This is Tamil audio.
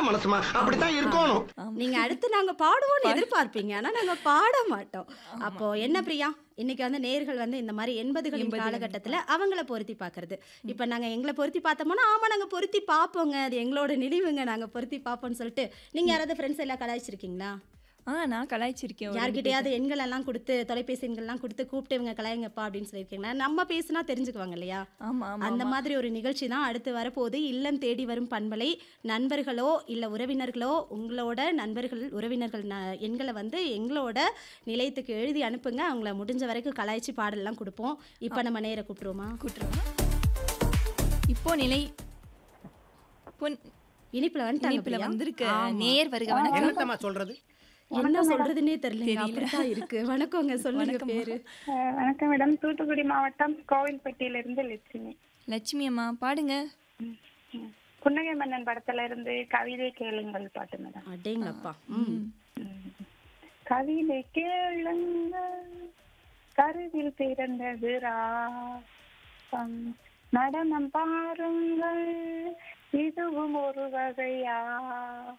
மனசுமா அப்படித்தான் இருக்கணும் நீங்க அடுத்து நாங்க பாடுவோம்னு எதிர்பார்ப்பீங்க ஆனா நாங்க பாட மாட்டோம் அப்போ என்ன பிரியா இன்னைக்கு வந்து நேர்கள் வந்து இந்த மாதிரி எண்பதுகளின் காலகட்டத்துல அவங்கள பொருத்தி பார்க்கறது இப்ப நாங்க எங்களை பொருத்தி பார்த்தோம்னா ஆமா நாங்க பொருத்தி பார்ப்போங்க அது எங்களோட நினைவுங்க நாங்க பொருத்தி பார்ப்போம்னு சொல்லிட்டு நீங்க யாராவது ஃப்ரெண்ட்ஸ் எல்லாம் கலாய்ச்சிருக்கீங்களா ஆ நான் கலாய்ச்சிருக்கேன் ஒரு யார்கிட்டயாவது எண்கள் எல்லாம் கொடுத்து தொலைபேசி எண்கள்லாம் கொடுத்து கூப்பிட்டு இவங்க கலாயங்கப்பா அப்படின்னு சொல்லியிருக்கீங்களா நம்ம பேசுனா தெரிஞ்சுக்குவாங்க இல்லையா ஆமா ஆமா அந்த மாதிரி ஒரு நிகழ்ச்சி தான் அடுத்து வரப்போகுது இல்லம் தேடி வரும் பண்பலை நண்பர்களோ இல்லை உறவினர்களோ உங்களோட நண்பர்கள் உறவினர்கள் ந- எண்களை வந்து எங்களோட நிலையத்துக்கு எழுதி அனுப்புங்க அவங்கள முடிஞ்ச வரைக்கும் கலாய்ச்சி பாடல்லாம் கொடுப்போம் இப்போ நம்ம நேர கூப்பிட்டுருவோமா கூட்டுருவா இப்போ நிலை இப்போ இனிப்புல வந்துட்டாங்க இனிப்புல பிரியா. வந்திருக்கு ஆமா. நேர் வருக வணக்கம் என்னத்தம்மா சொல்றது என்ன சொல்றதுன்னே தெரியல அப்படித்தான் இருக்கு வணக்கங்க சொல்லுங்க பேரு அஹ் வணக்கம் மேடம் தூத்துக்குடி மாவட்டம் கோவில்பட்டியிலிருந்து லட்சுமி லட்சுமி அம்மா பாடுங்க ம். புன்னகை மன்னன் படத்துல இருந்து கவிதை கேளுங்கள் பாட்டு மேடம் அடேங்கப்பா ம் கவிதை கேளுங்கள் கருவில் பிறந்தது ராகம் நடனம் பாருங்கள் இதுவும் ஒரு வகையா